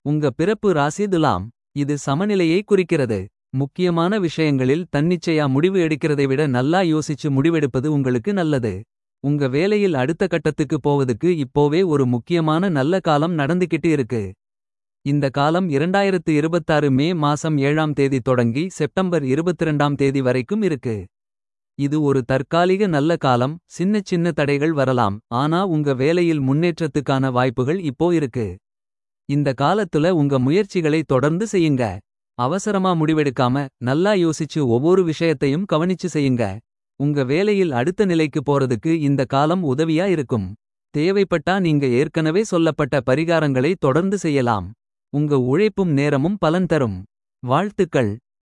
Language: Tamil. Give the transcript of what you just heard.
உங்க பிறப்பு ராசி துலாம் இது சமநிலையை குறிக்கிறது முக்கியமான விஷயங்களில் தன்னிச்சையா முடிவு எடுக்கிறதை விட நல்லா யோசிச்சு முடிவெடுப்பது உங்களுக்கு நல்லது உங்க வேலையில் அடுத்த கட்டத்துக்கு போவதுக்கு இப்போவே ஒரு முக்கியமான நல்ல காலம் நடந்துகிட்டு இருக்கு இந்த காலம் 2026 மே மாசம் ஏழாம் தேதி தொடங்கி செப்டம்பர் 22ஆம் தேதி வரைக்கும் இருக்கு இது ஒரு தற்காலிக நல்ல காலம் சின்ன சின்ன தடைகள் வரலாம் ஆனா உங்க வேலையில் முன்னேற்றத்துக்கான வாய்ப்புகள் இப்போ இருக்கு இந்த காலத்துல உங்க முயற்சிகளை தொடர்ந்து செய்யுங்க அவசரமா முடிவெடுக்காம நல்லா யோசிச்சு ஒவ்வொரு விஷயத்தையும் கவனிச்சு செய்யுங்க உங்க வேலையில் அடுத்த நிலைக்கு போறதுக்கு இந்த காலம் உதவியா இருக்கும் தேவைப்பட்டா நீங்க ஏற்கனவே சொல்லப்பட்ட பரிகாரங்களை தொடர்ந்து செய்யலாம் உங்க உழைப்பும் நேரமும் பலன் தரும் வாழ்த்துக்கள்